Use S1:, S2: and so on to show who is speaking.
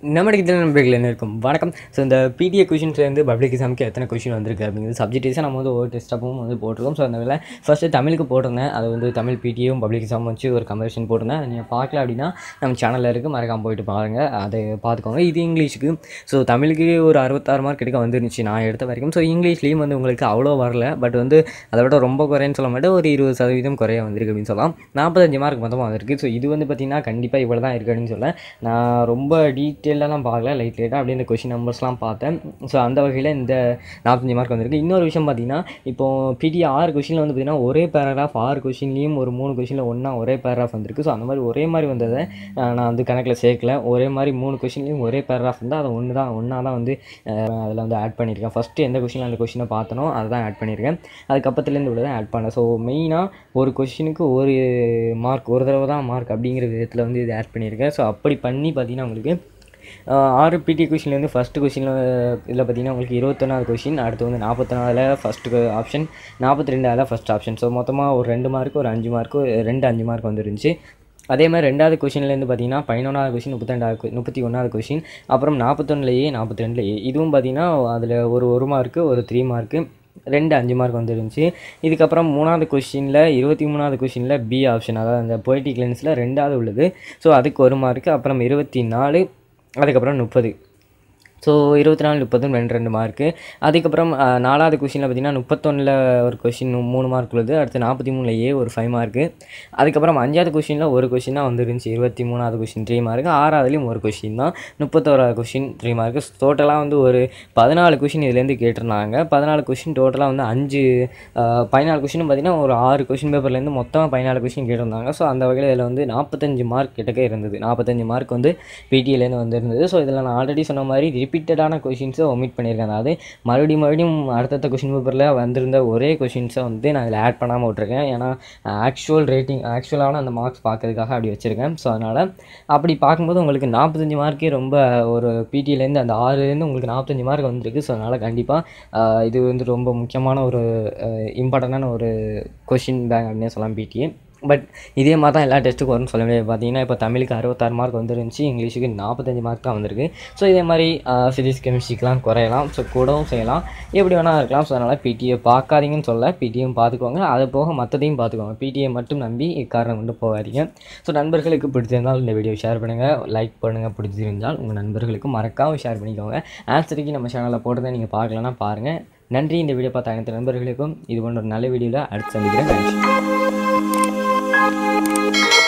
S1: நம்ம இதில் நண்பர்கள் என்ன இருக்கும் வணக்கம் ஸோ இந்த பிடிஏ கொஷின்ஸ்லேருந்து பப்ளிக் எக்ஸாமுக்கு எத்தனை கொஷின் வந்திருக்கு அப்படிங்கிறது சப்ஜெக்ட் வைஸாக நம்ம வந்து ஒவ்வொரு டெஸ்ட்டாகவும் வந்து போட்டிருக்கோம் ஸோ அந்த வேலை ஃபஸ்ட்டு தமிழுக்கு போட்டிருந்தேன் அது வந்து தமிழ் பிடிஏவும் பப்ளிக் எக்ஸாம் வச்சு ஒரு கம்பரிஷன் போட்டிருந்தேன் அதை நீங்கள் பார்க்கல அப்படின்னா நம்ம சேனலில் இருக்குது மறக்காமல் போயிட்டு பாருங்கள் அதை பார்த்துக்கோங்க இது இங்கிலீஷுக்கு ஸோ தமிழுக்கு ஒரு அறுபத்தாறு மார்க் எடுக்க வந்துருந்துச்சு நான் எடுத்த வரைக்கும் ஸோ இங்கிலீஷ்லேயும் வந்து உங்களுக்கு அவ்வளோ வரல பட் வந்து அதை விட ரொம்ப குறைன்னு சொல்ல மாட்டேன் ஒரு இருபது சதவீதம் குறைய வந்திருக்கு அப்படின்னு சொல்லலாம் நாற்பத்தஞ்சு மார்க் மொத்தமாக வந்திருக்கு ஸோ இது வந்து பார்த்திங்கன்னா கண்டிப்பாக இவ்வளோ தான் இருக்குது அப்படின்னு சொல்ல நான் ரொம்ப டீட்டெயிலெலாம் பார்க்கல லைட் லைட்டாக அப்படியே இந்த கொஷின் நம்பர்ஸ்லாம் பார்த்தேன் ஸோ அந்த வகையில் இந்த நாற்பத்தஞ்சு மார்க் வந்திருக்கு இன்னொரு விஷயம் பார்த்தீங்கன்னா இப்போ பிடி ஆறு கொஷினில் வந்து பார்த்திங்கன்னா ஒரே பேராகிராஃப் ஆறு கொஷின்லேயும் ஒரு மூணு கொஷினில் ஒன்றா ஒரே பேராகிராஃப் வந்திருக்கு ஸோ அந்த மாதிரி ஒரே மாதிரி வந்ததை அஹ், நான் வந்து கணக்கில் சேர்க்கல ஒரே மாதிரி மூணு கொஷின்லேயும் ஒரே பேராகிராஃப் இருந்தால் அதை ஒன்று தான் ஒன்றா தான் வந்து அதில் வந்து ஆட் பண்ணியிருக்கேன் ஃபஸ்ட்டு எந்த கொஷினில் அந்த கொஷினை பார்த்தனோ அதை தான் ஆட் பண்ணியிருக்கேன் அதுக்கப்புறத்துலேருந்து இவ்வளோ தான் ஆட் பண்ணேன் ஸோ மெயினாக ஒரு கொஷினுக்கு ஒரு மார்க் ஒரு தடவை தான் மார்க் அப்படிங்கிற விதத்தில் வந்து இது ஆட் பண்ணியிருக்கேன் ஸோ அப்படி பண்ணி பார்த்தீங்கன்னா உங்களுக்கு ஆஹ், ஆறு பிடி கொஷின்லேருந்து ஃபஸ்ட்டு கொஷினில் இதில் பார்த்தீங்கன்னா உங்களுக்கு இருபத்தொன்னாவது கொஷின் அடுத்து வந்து நாற்பத்தொன்னாவில் ஃபஸ்ட்டு ஆப்ஷன் நாற்பத்தி ரெண்டாவில் ஃபஸ்ட் ஆப்ஷன் ஸோ மொத்தமாக ஒரு ரெண்டு மார்க்கு ஒரு அஞ்சு மார்க்கு ரெண்டு அஞ்சு மார்க் வந்துருந்துச்சு அதே மாதிரி ரெண்டாவது கொஷின்லேருந்து பார்த்தீங்கன்னா பதினொன்றாவது கொஷின் முப்பத்திரெண்டாவது முப்பத்தி ஒன்றாவது கொஷின் அப்புறம் நாற்பத்தொன்னுலேயே நாற்பத்தி ரெண்டுலேயே இதுவும் பார்த்தீங்கன்னா அதில் ஒரு ஒரு மார்க்கு ஒரு த்ரீ மார்க்கு ரெண்டு அஞ்சு மார்க் வந்துருந்துச்சு இதுக்கப்புறம் மூணாவது கொஷினில் இருபத்தி மூணாவது கொஷினில் பி ஆப்ஷன் அதாவது அந்த பொலிட்டிக் லென்ஸில் ரெண்டாவது உள்ளது ஸோ அதுக்கு ஒரு மார்க்கு அப்புறம் இருபத்தி நாலு அதுக்கப்புறம் முப்பது ஸோ இருபத்தி நாலு முப்பது ரெண்டு ரெண்டு மார்க்கு அதுக்கப்புறம் அஹ், நாலாவது கொஷினில் பார்த்தீங்கன்னா முப்பத்தொன்னில் ஒரு கொஷின் மூணு மார்க் உள்ளது அடுத்து நாற்பத்தி மூணில் ஏ ஒரு ஃபைவ் மார்க்கு அதுக்கப்புறம் அஞ்சாவது கொஷினில் ஒரு கொஷின் தான் வந்துருந்துச்சு இருபத்தி மூணாவது கொஷின் த்ரீ மார்க்கு ஆறாவதுலேயும் ஒரு கொஷின் தான் முப்பத்தோராவது கொஷின் த்ரீ மார்க்கு டோட்டலாக வந்து ஒரு பதினாலு கொஷின் இதுலேருந்து கேட்டிருந்தாங்க பதினாலு கொஷின் டோட்டலாக வந்து அஞ்சு அஹ், பதினாலு கொஷின் பார்த்தீங்கன்னா ஒரு ஆறு கொஷின் பேப்பர்லேருந்து மொத்தமாக பதினாலு கொஷின் கேட்டிருந்தாங்க ஸோ அந்த வகையில் இதில் வந்து நாற்பத்தஞ்சு மார்க் கிட்டக்க இருந்தது நாற்பத்தஞ்சு மார்க் வந்து பிடிஏலேருந்து வந்திருந்தது ஸோ இதில் நான் ஆல்ரெடி சொன்ன மாதிரி ரிப்பீட்டடான கொஷின்ஸை ஒமிட் பண்ணியிருக்கேன் அதாவது மறுபடியும் மறுபடியும் அடுத்தடுத்த கொஷின் பேப்பரில் வந்திருந்த ஒரே கொஷின்ஸை வந்து நான் இதில் ஆட் பண்ணாமல் விட்ருக்கேன் ஏன்னா ஆக்சுவல் ரேட்டிங் ஆக்சுவலான அந்த மார்க்ஸ் பார்க்கறதுக்காக அப்படி வச்சுருக்கேன் ஸோ அதனால் அப்படி பார்க்கும்போது உங்களுக்கு நாற்பத்தஞ்சு மார்க்கே ரொம்ப ஒரு பிடிஏலேருந்து அந்த ஆறுலேருந்து உங்களுக்கு நாற்பத்தஞ்சு மார்க் வந்திருக்கு ஸோ அதனால் கண்டிப்பாக இது வந்து ரொம்ப முக்கியமான ஒரு இம்பார்ட்டண்டான ஒரு கொஷின் பேங்க் அப்படின்னே சொல்லலாம் பிடிஏ பட் இதே மாதிரி தான் எல்லா டெஸ்ட்டுக்கும் வரும்னு சொல்ல முடியாது பார்த்தீங்கன்னா இப்போ தமிழுக்கு அறுபத்தாறு மார்க் வந்துருந்துச்சு இங்கிலீஷுக்கு நாற்பத்தஞ்சு மார்க் தான் வந்திருக்கு ஸோ இதே மாதிரி ஃபிசிக்ஸ் கெமிஸ்ட்ரிக்கெலாம் குறையலாம் ஸோ கூடவும் செய்யலாம் எப்படி வேணால் இருக்கலாம் ஸோ அதனால் பிடிஏ பார்க்காதீங்கன்னு சொல்ல பிடிஎம் பார்த்துக்கோங்க அது போக மற்றதையும் பார்த்துக்கோங்க பிடிஏ மட்டும் நம்பி இக்காரணம் கொண்டு போகாதீங்க ஸோ நண்பர்களுக்கு பிடிச்சிருந்தால் இந்த வீடியோ ஷேர் பண்ணுங்கள் லைக் பண்ணுங்கள் பிடிச்சிருந்தால் உங்கள் நண்பர்களுக்கு மறக்காமல் ஷேர் பண்ணிக்கோங்க ஆன்சருக்கு நம்ம சேனலில் போட்டதை நீங்கள் பார்க்கலன்னா பாருங்கள் நன்றி இந்த வீடியோ பார்த்த அனைத்து நண்பர்களுக்கும் இது போன்ற ஒரு நல்ல வீடியோவில் அடுத்து சந்திக்கிறேன் நன்றி